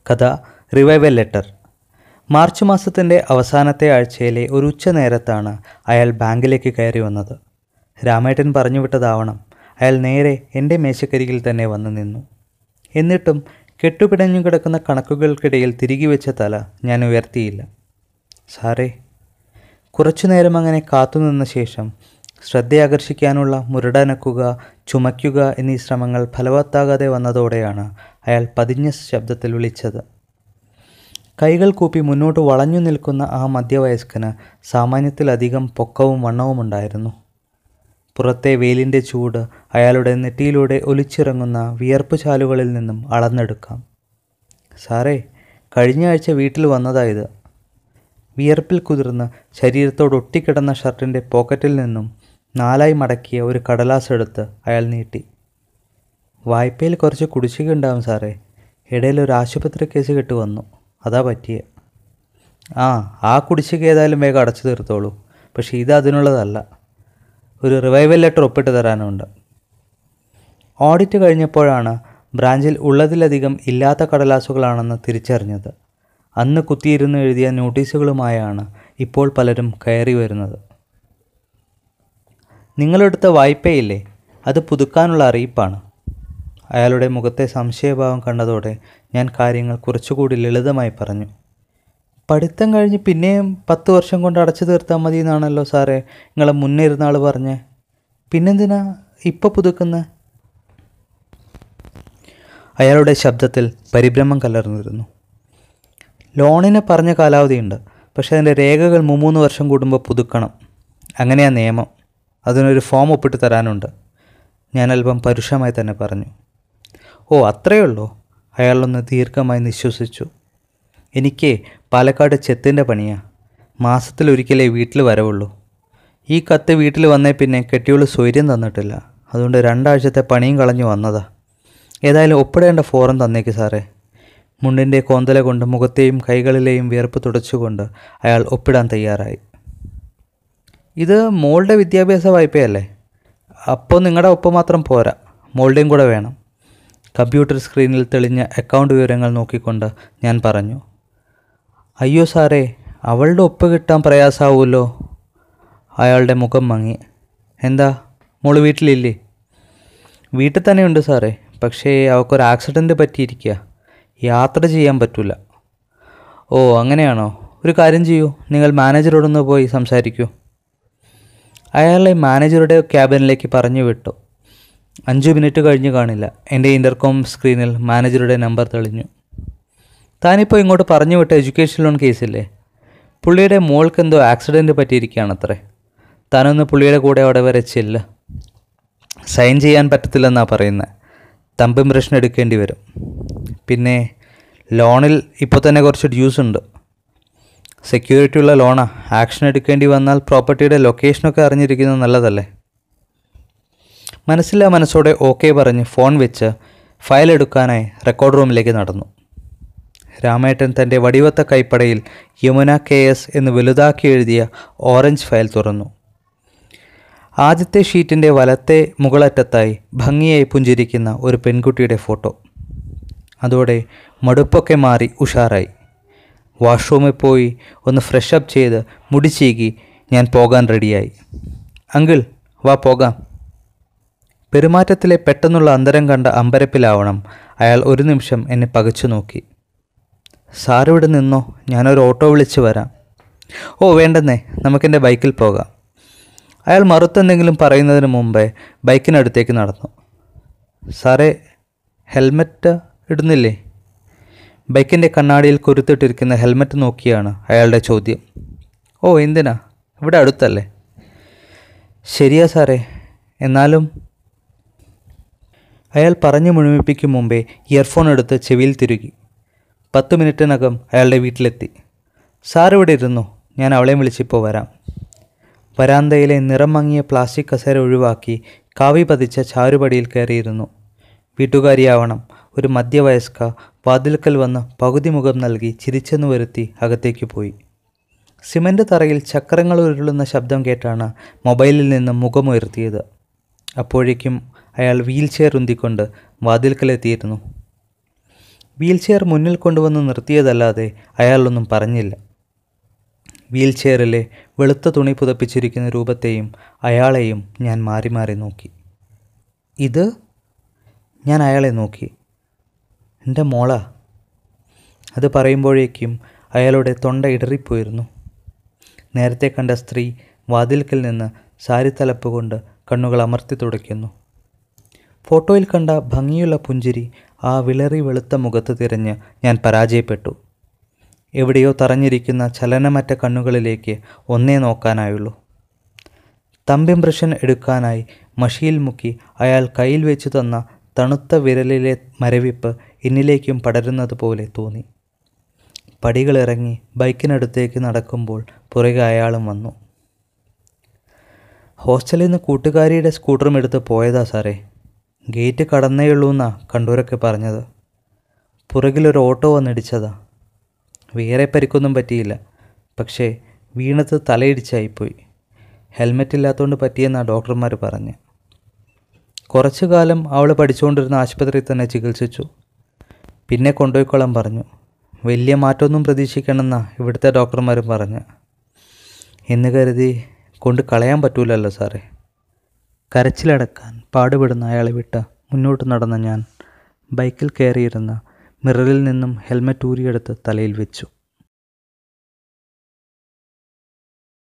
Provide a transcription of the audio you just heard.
കഥ revival letter March മാസത്തിൻ്റെ അവസാനത്തെ ആഴ്ചയിലെ ഒരു ഉച്ച നേരത്താണ് അയാൾ ബാങ്കിലേക്ക് കയറി വന്നത് രാമേട്ടൻ പറഞ്ഞു വിട്ടതാവണം അയാൾ നേരെ എൻ്റെ മേശക്കരികിൽ തന്നെ വന്നു നിന്നു എന്നിട്ടും കെട്ടുപിടഞ്ഞു കിടക്കുന്ന കണക്കുകൾക്കിടയിൽ തിരികെ വെച്ച തല ഞാൻ ഉയർത്തിയില്ല സാറേ കുറച്ചു നേരം അങ്ങനെ കാത്തുനിന്ന ശേഷം ശ്രദ്ധയാകർഷിക്കാനുള്ള മുരടനക്കുക ചുമയ്ക്കുക എന്നീ ശ്രമങ്ങൾ ഫലവത്താകാതെ വന്നതോടെയാണ് അയാൾ പതിഞ്ഞ ശബ്ദത്തിൽ വിളിച്ചത് കൈകൾ കൂപ്പി മുന്നോട്ട് വളഞ്ഞു നിൽക്കുന്ന ആ മധ്യവയസ്കന് സാമാന്യത്തിലധികം പൊക്കവും വണ്ണവും ഉണ്ടായിരുന്നു പുറത്തെ വെയിലിൻ്റെ ചൂട് അയാളുടെ നെറ്റിയിലൂടെ ഒലിച്ചിറങ്ങുന്ന വിയർപ്പ് ചാലുകളിൽ നിന്നും അളന്നെടുക്കാം സാറേ കഴിഞ്ഞ ആഴ്ച വീട്ടിൽ വന്നതായത് വിയർപ്പിൽ കുതിർന്ന് ശരീരത്തോട് ഒട്ടിക്കിടന്ന ഷർട്ടിൻ്റെ പോക്കറ്റിൽ നിന്നും നാലായി മടക്കിയ ഒരു കടലാസ് എടുത്ത് അയാൾ നീട്ടി വായ്പയിൽ കുറച്ച് കുടിശ്ശിക ഉണ്ടാവും സാറേ ഇടയിൽ ഒരു ആശുപത്രി കേസ് കെട്ട് വന്നു അതാ പറ്റിയ ആ ആ കുടിശ്ശിക ഏതായാലും വേഗം അടച്ചു തീർത്തോളൂ പക്ഷേ ഇത് അതിനുള്ളതല്ല ഒരു റിവൈവൽ ലെറ്റർ ഒപ്പിട്ട് തരാനുണ്ട് ഓഡിറ്റ് കഴിഞ്ഞപ്പോഴാണ് ബ്രാഞ്ചിൽ ഉള്ളതിലധികം ഇല്ലാത്ത കടലാസുകളാണെന്ന് തിരിച്ചറിഞ്ഞത് അന്ന് കുത്തിയിരുന്ന് എഴുതിയ നോട്ടീസുകളുമായാണ് ഇപ്പോൾ പലരും കയറി വരുന്നത് നിങ്ങളെടുത്ത വായ്പയില്ലേ അത് പുതുക്കാനുള്ള അറിയിപ്പാണ് അയാളുടെ മുഖത്തെ സംശയഭാവം കണ്ടതോടെ ഞാൻ കാര്യങ്ങൾ കുറച്ചുകൂടി ലളിതമായി പറഞ്ഞു പഠിത്തം കഴിഞ്ഞ് പിന്നെയും പത്ത് വർഷം കൊണ്ട് അടച്ചു തീർത്താൽ മതി എന്നാണല്ലോ സാറേ നിങ്ങളെ മുന്നേ ഇരുന്ന ആൾ പറഞ്ഞേ പിന്നെന്തിനാ ഇപ്പോൾ പുതുക്കുന്നത് അയാളുടെ ശബ്ദത്തിൽ പരിഭ്രമം കലർന്നിരുന്നു ലോണിന് പറഞ്ഞ കാലാവധിയുണ്ട് പക്ഷേ അതിൻ്റെ രേഖകൾ മുമ്മൂന്ന് വർഷം കൂടുമ്പോൾ പുതുക്കണം അങ്ങനെയാ നിയമം അതിനൊരു ഫോം ഒപ്പിട്ട് തരാനുണ്ട് ഞാൻ അല്പം പരുഷമായി തന്നെ പറഞ്ഞു ഓ അത്രയേ ഉള്ളൂ അയാളൊന്ന് ദീർഘമായി നിശ്വസിച്ചു എനിക്ക് പാലക്കാട് ചെത്തിൻ്റെ പണിയാ മാസത്തിലൊരിക്കലേ വീട്ടിൽ വരവുള്ളൂ ഈ കത്ത് വീട്ടിൽ വന്നേ പിന്നെ കെട്ടിയോള് സ്വൈര്യം തന്നിട്ടില്ല അതുകൊണ്ട് രണ്ടാഴ്ചത്തെ പണിയും കളഞ്ഞു വന്നതാ ഏതായാലും ഒപ്പിടേണ്ട ഫോറം തന്നേക്ക് സാറേ മുണ്ടിൻ്റെ കോന്തല കൊണ്ട് മുഖത്തെയും കൈകളിലെയും വിയർപ്പ് തുടച്ചുകൊണ്ട് അയാൾ ഒപ്പിടാൻ തയ്യാറായി ഇത് മോളുടെ വിദ്യാഭ്യാസ വായ്പയല്ലേ അപ്പോൾ നിങ്ങളുടെ ഒപ്പം മാത്രം പോരാ മോളുടെയും കൂടെ വേണം കമ്പ്യൂട്ടർ സ്ക്രീനിൽ തെളിഞ്ഞ അക്കൗണ്ട് വിവരങ്ങൾ നോക്കിക്കൊണ്ട് ഞാൻ പറഞ്ഞു അയ്യോ സാറേ അവളുടെ ഒപ്പ് കിട്ടാൻ പ്രയാസാവുമല്ലോ അയാളുടെ മുഖം മങ്ങി എന്താ മോള് വീട്ടിലില്ലേ വീട്ടിൽ തന്നെയുണ്ട് സാറേ പക്ഷേ അവൾക്കൊരു ആക്സിഡൻറ്റ് പറ്റിയിരിക്കുക യാത്ര ചെയ്യാൻ പറ്റില്ല ഓ അങ്ങനെയാണോ ഒരു കാര്യം ചെയ്യൂ നിങ്ങൾ മാനേജറോടൊന്ന് പോയി സംസാരിക്കൂ അയാളെ മാനേജറുടെ ക്യാബിനിലേക്ക് പറഞ്ഞു വിട്ടു അഞ്ച് മിനിറ്റ് കഴിഞ്ഞ് കാണില്ല എൻ്റെ ഇൻ്റർകോം സ്ക്രീനിൽ മാനേജറുടെ നമ്പർ തെളിഞ്ഞു താനിപ്പോൾ ഇങ്ങോട്ട് പറഞ്ഞു വിട്ട എഡ്യൂക്കേഷൻ ലോൺ കേസില്ലേ പുള്ളിയുടെ മോൾക്ക് എന്തോ ആക്സിഡൻറ്റ് പറ്റിയിരിക്കുകയാണത്രേ താനൊന്ന് പുള്ളിയുടെ കൂടെ അവിടെ വരെ ചെല്ല് സൈൻ ചെയ്യാൻ പറ്റത്തില്ലെന്നാണ് പറയുന്നത് തമ്പ് ഇംപ്രഷൻ എടുക്കേണ്ടി വരും പിന്നെ ലോണിൽ ഇപ്പോൾ തന്നെ കുറച്ച് ഡ്യൂസ് ഉണ്ട് സെക്യൂരിറ്റി ഉള്ള ലോണാ ആക്ഷൻ എടുക്കേണ്ടി വന്നാൽ പ്രോപ്പർട്ടിയുടെ ലൊക്കേഷനൊക്കെ അറിഞ്ഞിരിക്കുന്നത് നല്ലതല്ലേ മനസ്സില്ലാ മനസ്സോടെ ഓക്കെ പറഞ്ഞ് ഫോൺ വെച്ച് ഫയൽ എടുക്കാനായി റെക്കോർഡ് റൂമിലേക്ക് നടന്നു രാമേട്ടൻ തൻ്റെ വടിവത്ത കൈപ്പടയിൽ യമുന കെ എസ് എന്ന് വലുതാക്കി എഴുതിയ ഓറഞ്ച് ഫയൽ തുറന്നു ആദ്യത്തെ ഷീറ്റിൻ്റെ വലത്തെ മുകളറ്റത്തായി ഭംഗിയായി പുഞ്ചിരിക്കുന്ന ഒരു പെൺകുട്ടിയുടെ ഫോട്ടോ അതോടെ മടുപ്പൊക്കെ മാറി ഉഷാറായി വാഷ്റൂമിൽ പോയി ഒന്ന് ഫ്രഷ് അപ്പ് ചെയ്ത് മുടി ചീകി ഞാൻ പോകാൻ റെഡിയായി അങ്കിൾ വാ പോകാം പെരുമാറ്റത്തിലെ പെട്ടെന്നുള്ള അന്തരം കണ്ട അമ്പരപ്പിലാവണം അയാൾ ഒരു നിമിഷം എന്നെ പകച്ചു നോക്കി സാറിവിടെ നിന്നോ ഞാനൊരു ഓട്ടോ വിളിച്ച് വരാം ഓ വേണ്ടെന്നേ നമുക്കെൻ്റെ ബൈക്കിൽ പോകാം അയാൾ മറുത്തെന്തെങ്കിലും പറയുന്നതിന് മുമ്പേ ബൈക്കിനടുത്തേക്ക് നടന്നു സാറേ ഹെൽമെറ്റ് ഇടുന്നില്ലേ ബൈക്കിൻ്റെ കണ്ണാടിയിൽ കുരുത്തിട്ടിരിക്കുന്ന ഹെൽമെറ്റ് നോക്കിയാണ് അയാളുടെ ചോദ്യം ഓ എന്തിനാ ഇവിടെ അടുത്തല്ലേ ശരിയാ സാറേ എന്നാലും അയാൾ പറഞ്ഞു മുഴുമിപ്പിക്കും മുമ്പേ ഇയർഫോൺ എടുത്ത് ചെവിയിൽ തിരുകി പത്ത് മിനിറ്റിനകം അയാളുടെ വീട്ടിലെത്തി സാർ ഇവിടെ ഇരുന്നു ഞാൻ അവളെയും വിളിച്ചിപ്പോൾ വരാം വരാന്തയിലെ നിറം മങ്ങിയ പ്ലാസ്റ്റിക് കസേര ഒഴിവാക്കി കാവി പതിച്ച ചാരുപടിയിൽ കയറിയിരുന്നു വീട്ടുകാരിയാവണം ഒരു മധ്യവയസ്ക വാതിൽക്കൽ വന്ന് പകുതി മുഖം നൽകി ചിരിച്ചെന്നു വരുത്തി അകത്തേക്ക് പോയി സിമൻ്റ് തറയിൽ ചക്രങ്ങൾ ഉരുളുന്ന ശബ്ദം കേട്ടാണ് മൊബൈലിൽ നിന്ന് മുഖമുയർത്തിയത് അപ്പോഴേക്കും അയാൾ വീൽ ചെയർ ഉന്തിക്കൊണ്ട് വാതിൽക്കലെത്തിയിരുന്നു വീൽ ചെയർ മുന്നിൽ കൊണ്ടുവന്ന് നിർത്തിയതല്ലാതെ അയാളൊന്നും പറഞ്ഞില്ല വീൽ ചെയറിലെ വെളുത്ത തുണി പുതപ്പിച്ചിരിക്കുന്ന രൂപത്തെയും അയാളെയും ഞാൻ മാറി മാറി നോക്കി ഇത് ഞാൻ അയാളെ നോക്കി എൻ്റെ മോളാ അത് പറയുമ്പോഴേക്കും അയാളുടെ തൊണ്ട ഇടറിപ്പോയിരുന്നു നേരത്തെ കണ്ട സ്ത്രീ വാതിൽക്കൽ നിന്ന് സാരിത്തലപ്പ് കൊണ്ട് കണ്ണുകൾ അമർത്തി തുടയ്ക്കുന്നു ഫോട്ടോയിൽ കണ്ട ഭംഗിയുള്ള പുഞ്ചിരി ആ വിളറി വെളുത്ത മുഖത്ത് തിരഞ്ഞ് ഞാൻ പരാജയപ്പെട്ടു എവിടെയോ തറഞ്ഞിരിക്കുന്ന ചലനമറ്റ കണ്ണുകളിലേക്ക് ഒന്നേ നോക്കാനായുള്ളൂ തമ്പിം ബ്രഷൻ എടുക്കാനായി മഷിയിൽ മുക്കി അയാൾ കയ്യിൽ വെച്ചു തന്ന തണുത്ത വിരലിലെ മരവിപ്പ് എന്നിലേക്കും പടരുന്നത് പോലെ തോന്നി പടികളിറങ്ങി ബൈക്കിനടുത്തേക്ക് നടക്കുമ്പോൾ പുറകെ അയാളും വന്നു ഹോസ്റ്റലിൽ നിന്ന് കൂട്ടുകാരിയുടെ സ്കൂട്ടറും എടുത്ത് പോയതാ സാറേ ഗേറ്റ് കടന്നേയുള്ളൂന്നാ കണ്ടൂരൊക്കെ പറഞ്ഞത് പുറകിലൊരു ഓട്ടോ വന്നിടിച്ചതാ വേറെ പരിക്കൊന്നും പറ്റിയില്ല പക്ഷേ വീണത് തലയിടിച്ചായിപ്പോയി ഹെൽമെറ്റ് ഇല്ലാത്തതുകൊണ്ട് പറ്റിയെന്നാണ് ഡോക്ടർമാർ പറഞ്ഞ് കുറച്ചു കാലം അവൾ പഠിച്ചുകൊണ്ടിരുന്ന ആശുപത്രിയിൽ തന്നെ ചികിത്സിച്ചു പിന്നെ കൊണ്ടുപോയിക്കോളാൻ പറഞ്ഞു വലിയ മാറ്റമൊന്നും പ്രതീക്ഷിക്കണമെന്നാ ഇവിടുത്തെ ഡോക്ടർമാരും പറഞ്ഞ് എന്ന് കരുതി കൊണ്ട് കളയാൻ പറ്റൂലല്ലോ സാറേ കരച്ചിലടക്കാൻ പാടുപെടുന്ന അയാളെ വിട്ട് മുന്നോട്ട് നടന്ന ഞാൻ ബൈക്കിൽ കയറിയിരുന്ന മിററിൽ നിന്നും ഹെൽമെറ്റ് ഊരിയെടുത്ത് തലയിൽ വെച്ചു